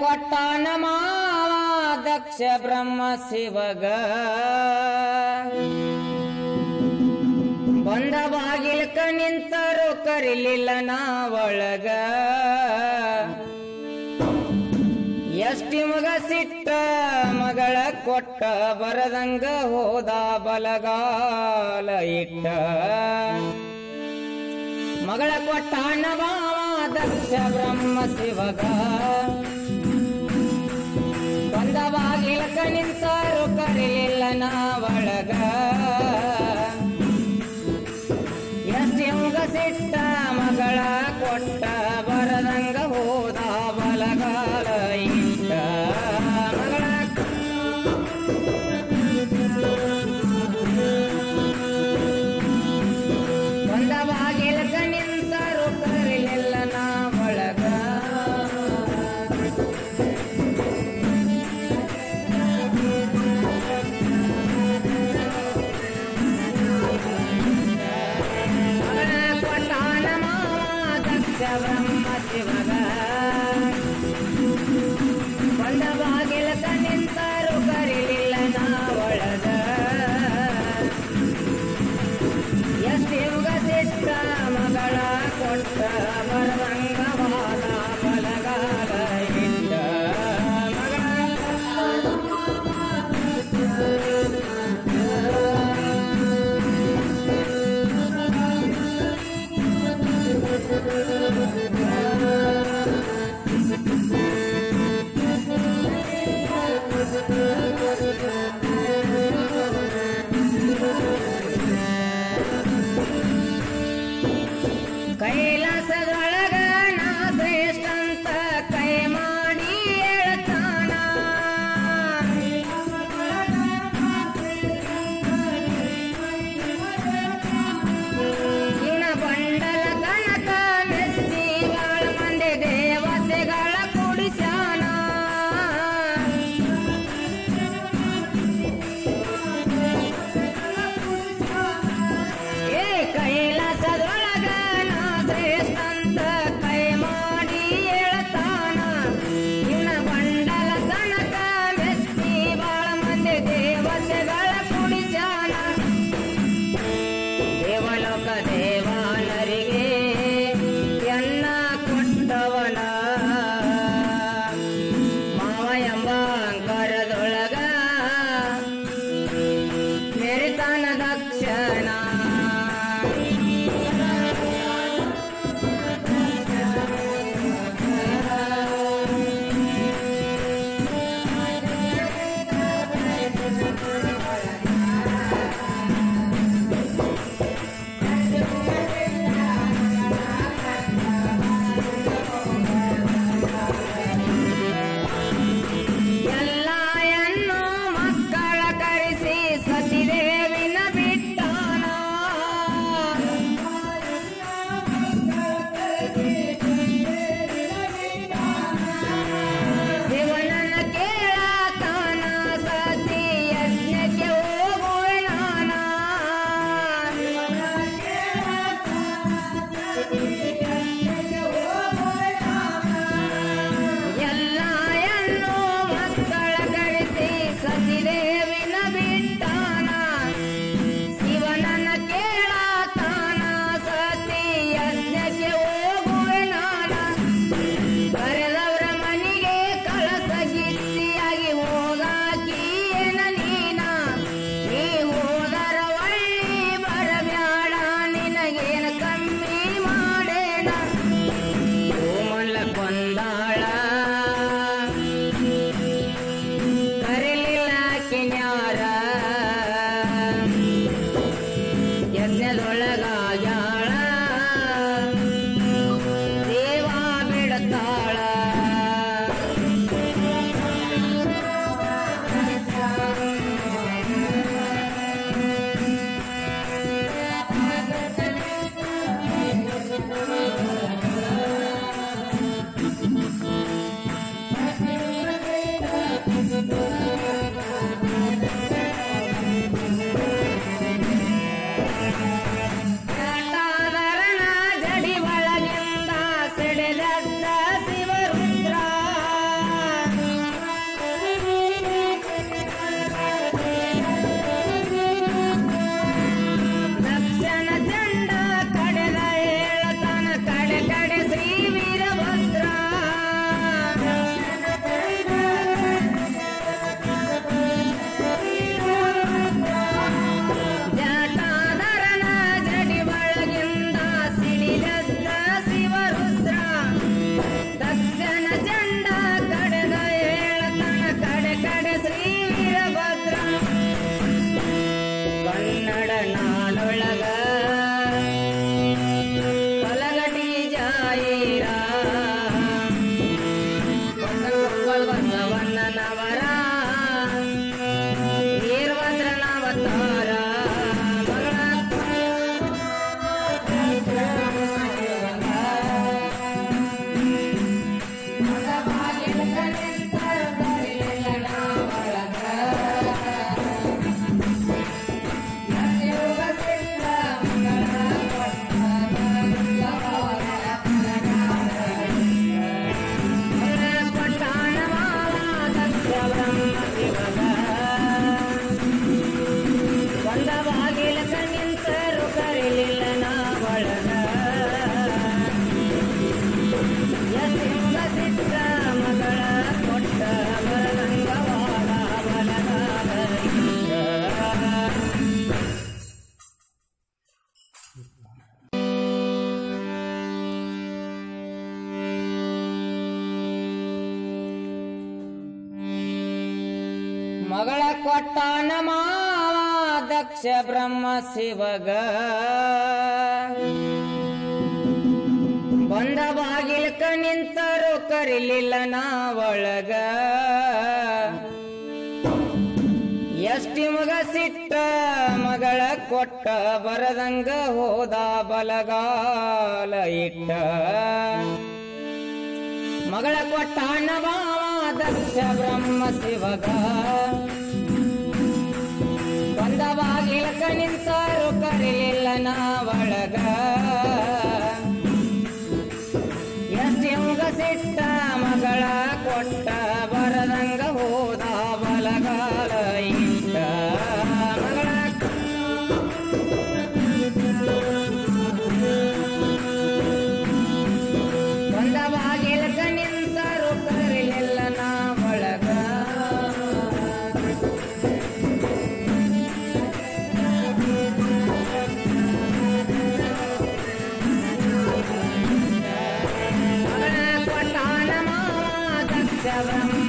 ಕೊಟ್ಟಾನ ಮಾವ ದಕ್ಷ ಬ್ರಹ್ಮ ಶಿವಗ ಬಂದ ಬಾಗಿಲ್ಕ ನಿಂತರು ಕರಿಲಿಲ್ಲ ನಾ ಒಳಗ ಎಷ್ಟಿ ಮಗ ಸಿಟ್ಟ ಮಗಳ ಕೊಟ್ಟ ಬರದಂಗ ಹೋದ ಬಲಗಾಲ ಇಟ್ಟ ಮಗಳ ಕೊಟ್ಟ ನವಾವ ದಕ್ಷ ಬ್ರಹ್ಮ ಶಿವಗ ಬಂದ ಬಾಗಿಲಕ ನಿಂತರು ಕರಿಲಿಲ್ಲ ನಾ ಒಳಗ ಎಷ್ಟಿಂಗ ಸಿಟ್ಟ ಮಗಳ ಕೊಟ್ಟ ಬರದಂಗ ಹೋದ ಬಲಗಾಲ ಇಟ್ಟ ಮಗಳ ಬಂದ ಬಾಗಿಲಕ ನಿಂತರು ಕರಿಲಿಲ್ಲ ನಾ ಒಳಗ ಮಗಳ ಕೊಟ್ಟಾನ ಮಾವ ದಕ್ಷ ಬ್ರಹ್ಮ ಶಿವಗ ಬಂದ ಬಾಗಿಲಕ ನಿಂತರು ಕರಿಲಿಲ್ಲ ನಾ ಒಳಗ ಎಷ್ಟಿವುಗ ಸಿಟ್ಟ ಮಗಳ ಕೊಟ್ಟ ಬರದಂಗವಾದ ಬಲಗಾಲ ಇಟ್ಟ ಮಗಳ ಕೈಲಾಸದೊಳಗ ನಾ ಶ್ರೇಷ್ಠ ಅಂತ ಕೈ ಮಾಡಿ ಹೇಳ್ತಾನ ಇನ್ನ ಬಂಡಲ ಕನಕ ಮೆಚ್ಚಿಗಳ ಮಂದಿ ದೇವತೆಗಳ ಕುಡಿಸ್ಯಾನ ಏ ಕೈಲಾಸದೊಳಗ ನಾ ಶ್ರೇಷ್ಠ ಅಂತ ಕೈ ಮಾಡಿ ಹೇಳ್ತಾನ ಇನ್ನ ಬಂಡಲ ತನಕ ಮೆಚ್ಚಿ ಬಾಳ ಮಂದಿ ದೇವತೆಗಳ ಕುಡಿಸ್ಯಾನ ದೇವಲೋಕ ದೇವಾನರಿಗೆ ಎನ್ನ ಕೊಟ್ಟವನ ಮಾವ ಎಂಬ ಅಂಕರದೊಳಗ ಮೆರಿತಾನ ದಕ್ಷಣ ಎಲ್ಲ ಎನ್ನು ಮಕ್ಕಳ ಕರೆಸಿ ಸತಿದೇವಿನ ಬಿಟ್ಟಾನ ಒಳಗ ಎತ್ತಿಂಗ ಸಿಟ್ಟ ಮಗಳ ಕೊಟ್ಟ ಬರದಂಗವಾದ ಬಲಗಾಲ ಇಟ್ಟ. ಮಗಳ ಕೊಟ್ಟಾನ ಮಾವ ದಕ್ಷ ಬ್ರಹ್ಮ ಶಿವಗ ಬಂದ ಬಾಗಿಲ್ಕ ನಿಂತರು ಕರಿಲಿಲ್ಲ ನಾ ಒಳಗ ಎಷ್ಟಿ ಮಗ ಸಿಟ್ಟ ಮಗಳ ಕೊಟ್ಟ ಬರದಂಗ ಹೋದ ಬಲಗಾಲ ಇಟ್ಟ ಮಗಳ ಕೊಟ್ಟ ಬಾವ ದಕ್ಷ ಬ್ರಹ್ಮ ಶಿವಗ ಬಂದ ಬಾಗಿಲಕ ನಿಂತರು ಕರೀಲಿಲ್ಲ ನಾ ಒಳಗ ಎಷ್ಟಿಂಗ ಸಿಟ್ಟ ಮಗಳ ಕೊಟ್ಟ ಬರದಂಗ ಹೋದ ಬಲಗಾಲ ಇಟ್ಟ ಮಗಳ ಬಂದ ಬಾಗಿಲಕ ನಿಂತರು ಕರೀಲಿಲ್ಲ ನಾ ಒಳಗ ಮಗಳ ಕೊಟ್ಟಾನ ಮಾವ ದಕ್ಷ ಬ್ರಹ್ಮ